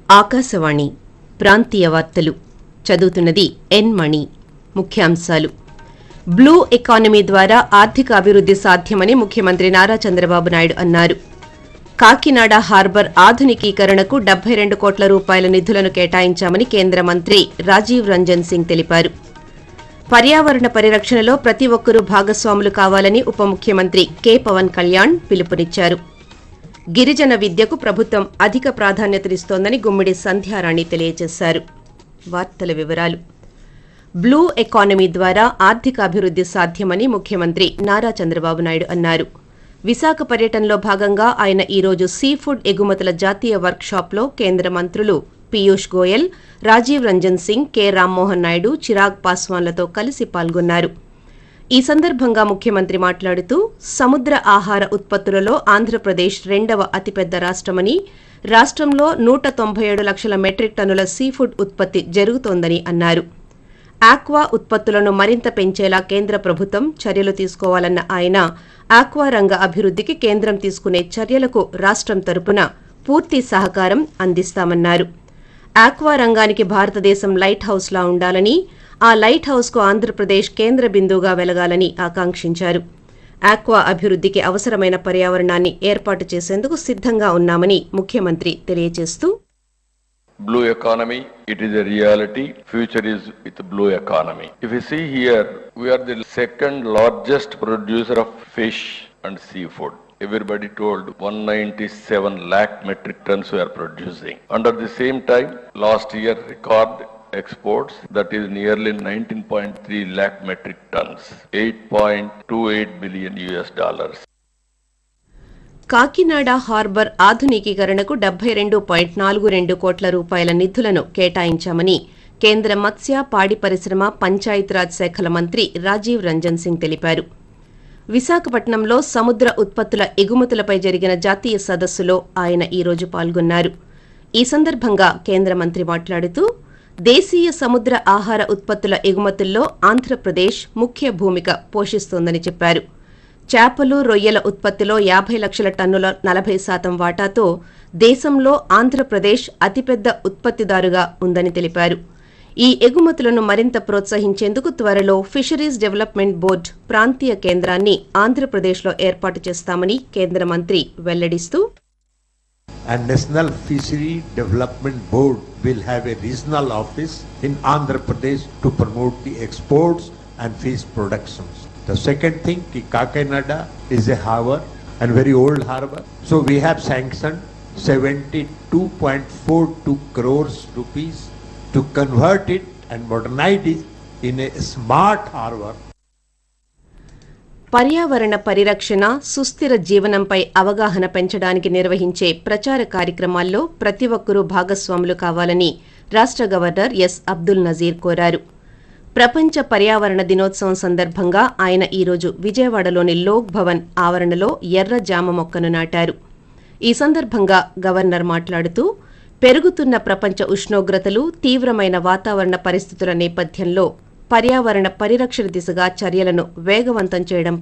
ఆకాశవాణి ప్రాంతీయ వార్తలు చదువుతున్నది ఎన్ మణి ముఖ్యాంశాలు బ్లూ ఎకానమీ ద్వారా ఆర్థిక అభివృద్ది సాధ్యమని ముఖ్యమంత్రి నారా చంద్రబాబు నాయుడు అన్నారు కాకినాడ హార్బర్ ఆధునికీకరణకు డెబ్బై రెండు కోట్ల రూపాయల నిధులను కేటాయించామని కేంద్ర మంత్రి రాజీవ్ రంజన్ సింగ్ తెలిపారు పర్యావరణ పరిరక్షణలో ప్రతి ఒక్కరూ భాగస్వాములు కావాలని ఉప ముఖ్యమంత్రి కె పవన్ కళ్యాణ్ పిలుపునిచ్చారు గిరిజన విద్యకు ప్రభుత్వం అధిక ప్రాధాన్యతనిస్తోందని గుమ్మిడి సంధ్యారాణి తెలియజేశారు వార్తల వివరాలు బ్లూ ఎకానమీ ద్వారా ఆర్థిక అభివృద్ది సాధ్యమని ముఖ్యమంత్రి నారా చంద్రబాబు నాయుడు అన్నారు విశాఖ పర్యటనలో భాగంగా ఆయన ఈరోజు సీ ఫుడ్ ఎగుమతుల జాతీయ వర్క్ షాప్లో కేంద్ర మంత్రులు పీయూష్ గోయల్ రాజీవ్ రంజన్ సింగ్ కె రామ్మోహన్ నాయుడు చిరాగ్ పాస్వాన్లతో కలిసి పాల్గొన్నారు ఈ సందర్భంగా ముఖ్యమంత్రి మాట్లాడుతూ సముద్ర ఆహార ఉత్పత్తులలో ఆంధ్రప్రదేశ్ రెండవ అతిపెద్ద రాష్టమని రాష్టంలో నూట తొంభై ఏడు లక్షల మెట్రిక్ టన్నుల సీఫుడ్ ఉత్పత్తి జరుగుతోందని అన్నారు ఆక్వా ఉత్పత్తులను మరింత పెంచేలా కేంద్ర ప్రభుత్వం చర్యలు తీసుకోవాలన్న ఆయన ఆక్వా రంగ అభివృద్ధికి కేంద్రం తీసుకునే చర్యలకు రాష్ట్రం తరపున పూర్తి సహకారం అందిస్తామన్నారు ఆక్వా రంగానికి భారతదేశం లైట్ హౌస్లా ఉండాలని ఆ లైట్ హౌస్కు ఆంధ్రప్రదేశ్ కేంద్ర బిందువుగా వెలగాలని ఆకాంక్షించారు ఆక్వా అభివృద్ధికి అవసరమైన పర్యావరణాన్ని ఏర్పాటు చేసేందుకు సిద్ధంగా ఉన్నామని ముఖ్యమంత్రి తెలియజేస్తూ blue economy it is a reality future is with blue economy if you see here we are the second largest producer of fish and seafood everybody told 197 lakh metric tons we are producing under the same time last year record exports that is nearly 19.3 lakh metric tons 8.28 billion us dollars Kakinada harbour ఆధునికీకరణకు డెబ్బై రెండు point నాలుగు రెండు కోట్ల రూపాయల నిధులను కేటాయించామని కేంద్ర మత్స్య పాడి పరిశ్రమ పంచాయతీరాజ్ శాఖల మంత్రి రాజీవ్ రంజన్ సింగ్ తెలిపారు విశాఖపట్నంలో సముద్ర ఉత్పత్తుల ఎగుమతులపై జరిగిన జాతీయ సదస్సులో ఆయన ఈ రోజు పాల్గొన్నారు ఈ సందర్భంగా కేంద్ర మంత్రి మాట్లాడుతూ దేశీయ సముద్ర ఆహార ఉత్పత్తుల ఎగుమతుల్లో ఆంధ్రప్రదేశ్ ముఖ్య భూమిక పోషిస్తోందని చెప్పారు చేపలు రొయ్యల ఉత్పత్తిలో యాభై లక్షల టన్నుల నలభై శాతం వాటాతో దేశంలో ఆంధ్రప్రదేశ్ అతిపెద్ద ఉత్పత్తిదారుగా ఉందని తెలిపారు ఈ ఎగుమతులను మరింత ప్రోత్సహించేందుకు త్వరలో ఫిషరీస్ డెవలప్మెంట్ బోర్డు ప్రాంతీయ కేంద్రాన్ని ఆంధ్రప్రదేశ్లో ఏర్పాటు చేస్తామని కేంద్ర మంత్రి వెల్లడిస్తూ and National Fishery Development Board will have a regional office in Andhra Pradesh to promote the exports and fish productions. The second thing, ki Kakinada is a harbor and very old harbor. So we have sanctioned 72.42 crores rupees to convert it and modernize it in a smart harbor పర్యావరణ పరిరక్షణ సుస్థిర జీవనంపై అవగాహన పెంచడానికి నిర్వహించే ప్రచార కార్యక్రమాల్లో ప్రతి ఒక్కరూ భాగస్వాములు కావాలని రాష్ట్ర గవర్నర్ ఎస్ అబ్దుల్ నజీర్ కోరారు ప్రపంచ పర్యావరణ దినోత్సవం సందర్భంగా ఆయన ఈరోజు విజయవాడలోని లోక్ భవన్ ఆవరణలో ఎర్ర జామ మొక్కను నాటారు ఈ సందర్భంగా గవర్నర్ మాట్లాడుతూ పెరుగుతున్న ప్రపంచ ఉష్ణోగ్రతలు తీవ్రమైన వాతావరణ పరిస్థితుల నేపథ్యంలో పర్యావరణ పరిరక్షణ దిశగా చర్యలను వేగవంతం చేయడం